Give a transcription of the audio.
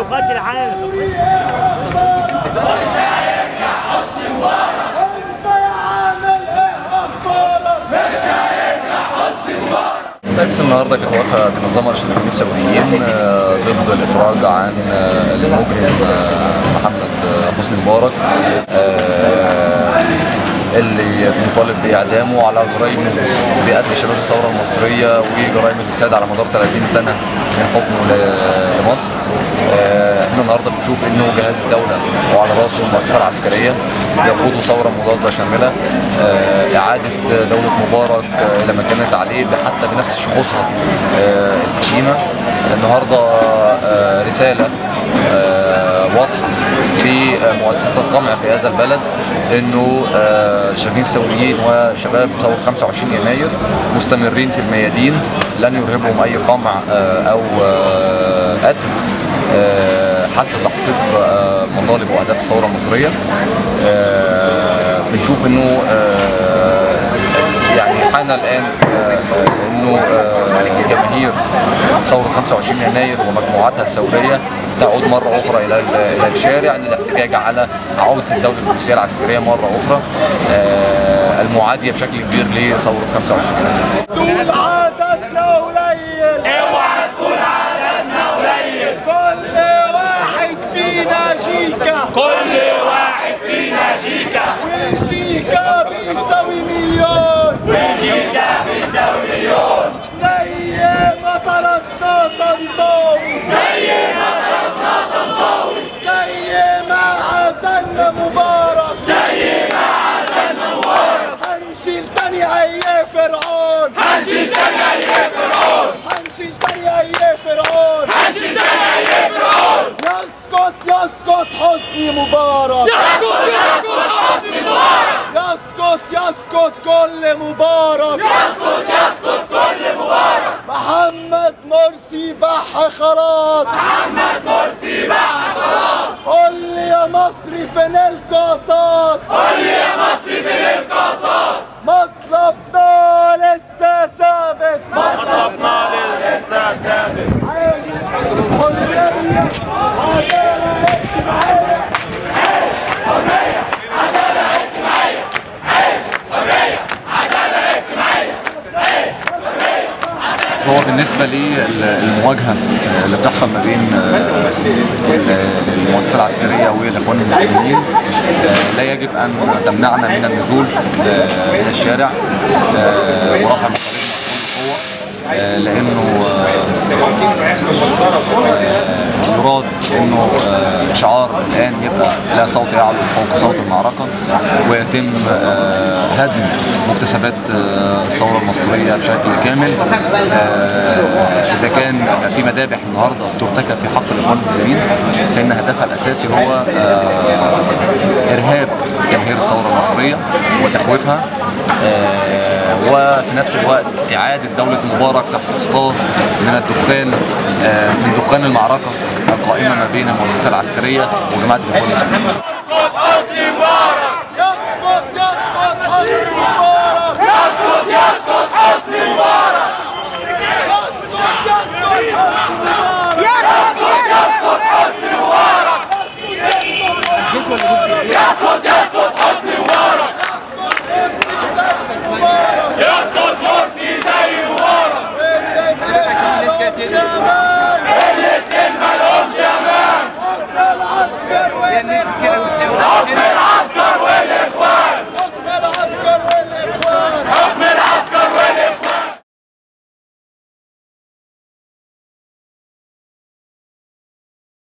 لغات العالم لجنة النهارده كانت واقفة بنظام الاشتراكيين السوريين آه، ضد الإفراج عن آه، المجرم آه، محمد آه، حسني مبارك آه، اللي بنطالب بإعدامه على جرائم بيأدي شباب الثورة المصرية وجرائم الفساد على مدار 30 سنة من حكمه ل- لمصر. آه، احنا النهارده بنشوف انه جهاز الدولة وعلى راسه المؤسسة العسكرية يقودوا ثورة مضادة شاملة آه، إعادة دولة مبارك آه، إلى ما كانت عليه حتى بنفس شخوصها آه، القديمة النهارده آه، رسالة آه، واضحة في آه، مؤسسة القمع في هذا البلد انه آه، الشبابين الثوريين وشباب ثورة 25 يناير مستمرين في الميادين لن يرهبهم اي قمع آه، او آه، قتل آه، حتى تحقيق آه، مطالب واهداف الثوره المصريه آه، بنشوف انه آه، يعني حان الان آه، آه، انه آه، جماهير ثوره 25 يناير ومجموعاتها الثوريه تعود مره اخرى الى ال- الى الشارع للاحتجاج على عوده الدوله البوليسيه العسكريه مره اخرى آه، المعاديه بشكل كبير لثوره 25 يناير طول عددنا قليل اوعى تكون عددنا قليل كل واحد فينا جيكا كل واحد فينا جيكا وجيكا بيساوي مليون وجيكا بيساوي مليون زي ما طردنا طنطاوي زي ما ضربنا طنطاوي زي ما عزلنا مبارك زي ما عزلنا مبارك هنشيل تاني اي فرعون هنشيل تاني اي فرعون هنشيل تاني اي فرعون هنشيل تاني اي فرعون يسقط يسقط حسني مبارك يسقط يسقط حسني مبارك يسقط يسقط كل مبارك يسقط يسقط كل مبارك محمد مرسي بح خلاص محمد مرسي بقى خلاص قول لي يا مصري فين القصاص قول لي يا مصري فين القصاص مطلبنا لسه ثابت مطلبنا لسه ثابت هو بالنسبة للمواجهة اللي بتحصل ما بين المؤسسة العسكرية والإخوان المسلمين لا يجب أن تمنعنا من النزول إلى الشارع ورفع مطالبنا بكل قوة لأنه يراد انه آه، شعار الان يبقى لا صوت يعلو فوق صوت المعركه ويتم آه، هدم مكتسبات آه، الثوره المصريه بشكل كامل آه، اذا كان في مذابح النهارده ترتكب في حق الاخوان المسلمين فان هدفها الاساسي هو آه، ارهاب جماهير الثوره المصريه وتخويفها آه، وفي نفس الوقت إعادة دولة مبارك تحت ستار من الدخان آه، من دخان المعركة القائمة ما بين المؤسسة العسكرية وجماعة الإخوان المسلمين. يسقط حسني